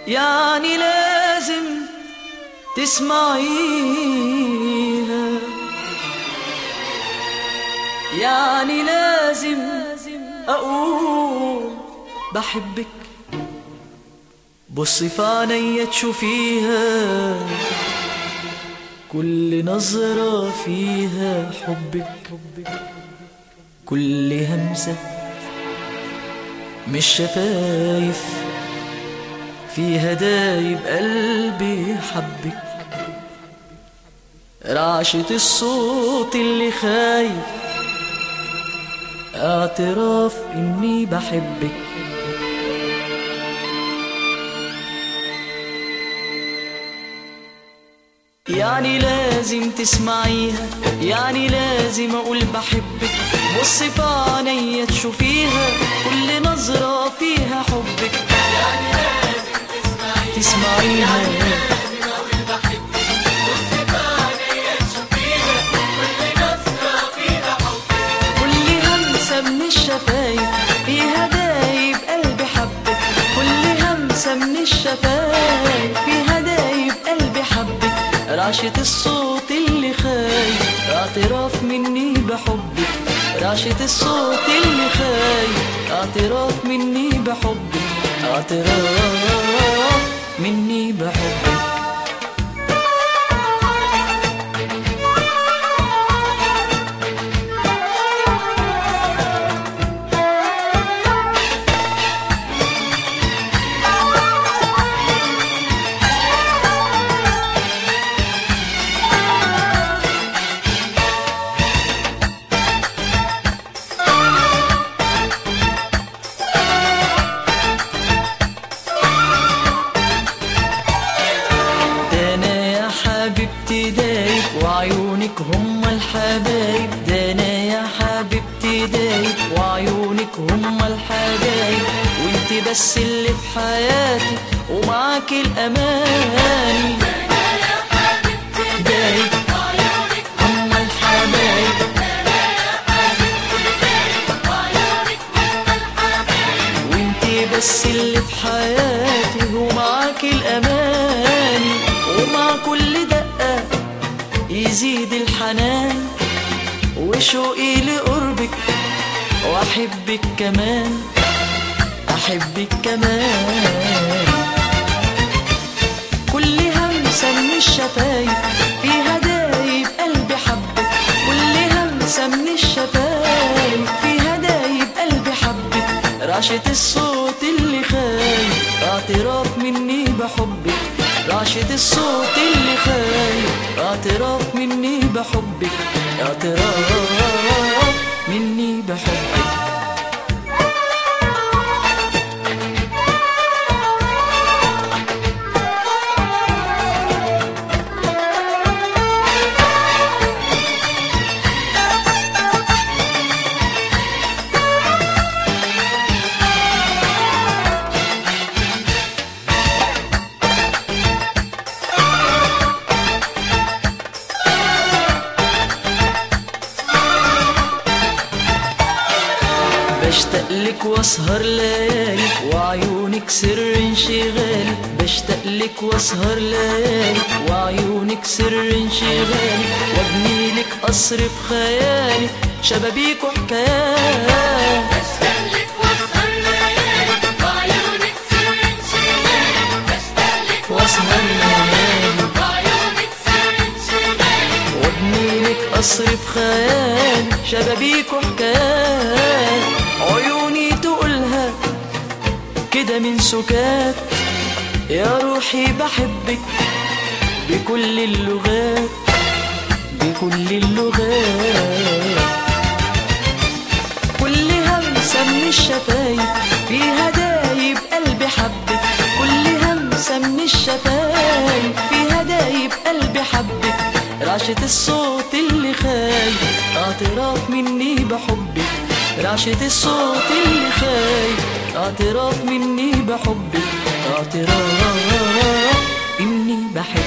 يعني لازم تسمعيها يعني لازم أقول بحبك بصي في عينيا تشوفيها كل نظرة فيها حبك كل همسة مش شفايف فيها دايب قلبي حبك رعشة الصوت اللي خايف اعتراف اني بحبك يعني لازم تسمعيها يعني لازم اقول بحبك بصي في عينيا تشوفيها كل نظرة فيها حبك يعني لازم تسمعيها كل همسة من الشفايف فيها دايب قلبي حبك كل همسة من الشفايف فيها دايب قلبي حبك رعشة الصوت اللي خايف اعتراف مني بحبك رعشة الصوت اللي خايف اعتراف مني بحبك اعتراف مني بحبك ده انا يا حبيبتي دايب وعيونك هم الحبايب ده انا يا حبيبتي دايب وعيونك هم الحبايب وانت بس اللي في حياتي ومعاك الاماني دايب هم الحبايب وانت بس اللي في حياتي ومعاك الاماني ومع كل دقه يزيد الحنان وشوقي لقربك واحبك كمان احبك كمان كل همسه من الشفايف فيها دايب قلبي حبك كل همسه من الشفايف فيها دايب قلبي حبك رعشة الصوت اللي خايف اعتراف مني بحبك رعشة الصوت اللي خايف اعتراف مني بحبك اعتراف مني بحبك بشتاق لك واسهر ليالي وعيونك سر انشغالي بشتاق لك واسهر ليالي وعيونك سر انشغالي وابني لك قصر في خيالي شبابيك وحكايات بشتاقلك واسهر ليالي وعيونك سر انشغالي بشتاقلك واسهر ليالي وعيونك سر انشغالي وابني لك قصر في خيالي شبابيك وحكايات عيوني تقولها كده من سكات يا روحي بحبك بكل اللغات بكل اللغات كل همسة من الشفايف فيها دايب قلبي حبك كل همسة من الشفايف فيها دايب قلبي حبك رعشة الصوت اللي خايف اعتراف مني بحبك رعشة الصوت اللي خايف اعتراف مني بحبك اعتراف اني بحبك